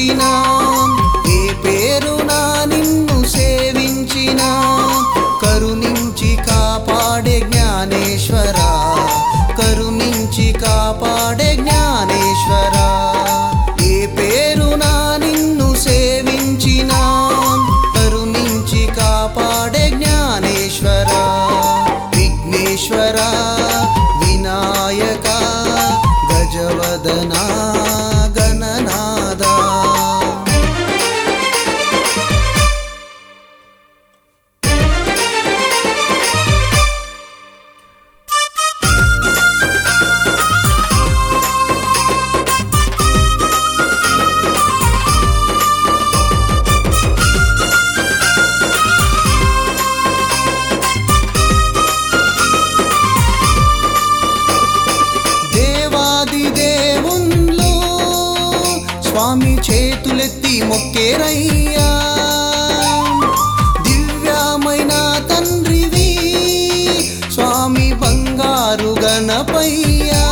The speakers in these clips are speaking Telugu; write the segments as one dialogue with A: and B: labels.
A: సేవించిన ఏ పేరునా నిన్ను సేవించిన కరుణించి కాపాడే జ్ఞానేశ్వరా కరుణించి కాపాడే జ్ఞానేశ్వరా ఏ పేరునా నిన్ను సేవించిన కరుణించి కాపాడే జ్ఞానేశ్వరా విఘ్నేశ్వరా వినాయక గజవదనా గణనాదా దేవాది దేవుళ్ళు స్వామి చేతులెత్తి మొక్కేరయ్యా దివ్యమైన తండ్రివి స్వామి బంగారు గణపయ్యా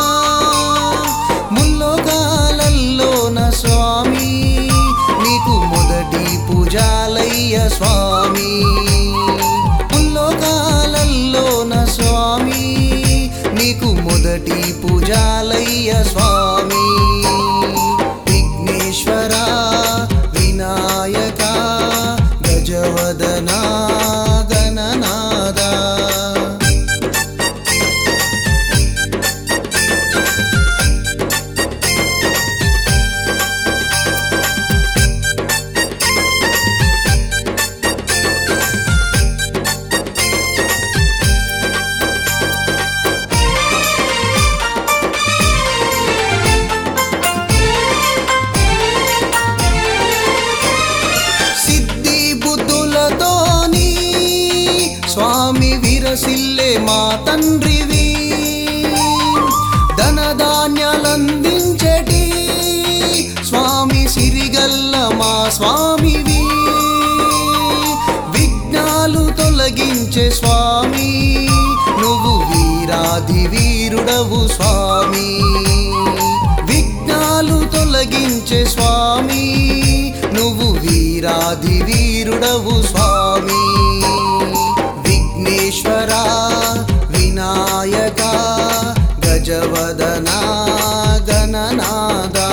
A: ముల్లోకాలల్లోన స్వామి నీకు మొదటి పూజాలయ్య స్వామి ముల్లోకాలల్లోన స్వామి నీకు మొదటి పూజాలయ్య స్వామి విఘ్నేశ్వర వినాయక గజవదనా గణనాదా సిద్ధి బుద్ధులతోని స్వామి విరసిల్లే మా తండ్రివి ధనధాన్యాలందించటి స్వామి సిరిగల్ల మా స్వామివి విఘ్నాలు తొలగించే స్వామి నువ్వు వీరాది వీరుడవు స్వామి విఘ్నాలు తొలగించే స్వామి నువ్వు వీరాది వీరుడవు స్వామి విఘ్నేశ్వర వినాయక గజవదనా గణనాదా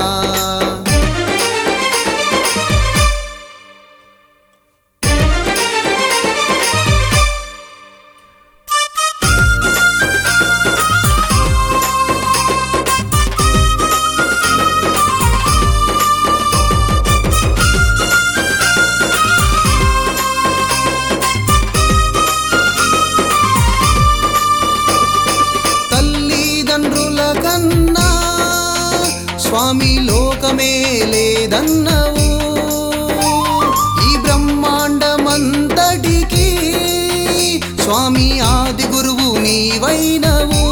A: తల్లిదండ్రుల కన్నా స్వామి లోకమే లేదన్నవు ఈ బ్రహ్మాండమంతటికి స్వామి ఆది గురువు నీవైనవు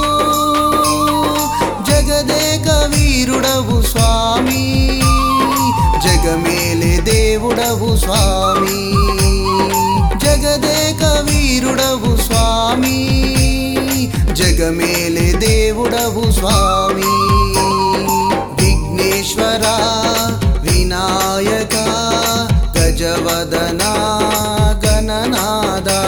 A: జగదేక వీరుడవు స్వామి జగమేలే దేవుడవు స్వామి జగదేక వీరుడవు స్వామి జగమేలే దేవుడవు స్వామి విఘ్నేశ్వర వినాయక గజవదనా గణనాదా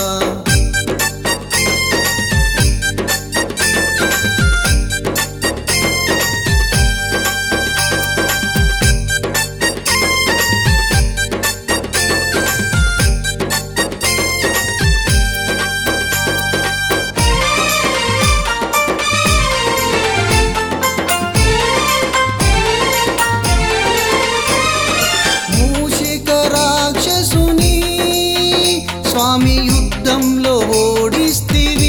A: మూషిక రాక్షసుని స్వామి యుద్ధంలో ఓడిస్తివి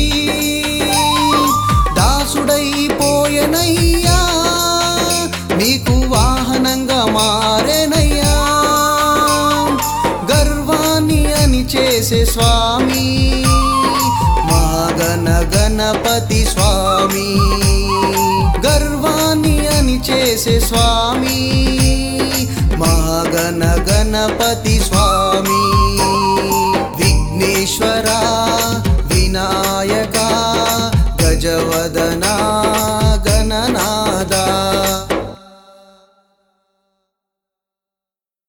A: దాసుడైపోయెనయ్యా నీకు వాహనంగా మారెనయ్యా గర్వాన్ని అని చేసే స్వామి మహాగణ గణపతి స్వామి గర్వాన్ని అని చేసే స్వామి మహాగణ గణపతి స్వామి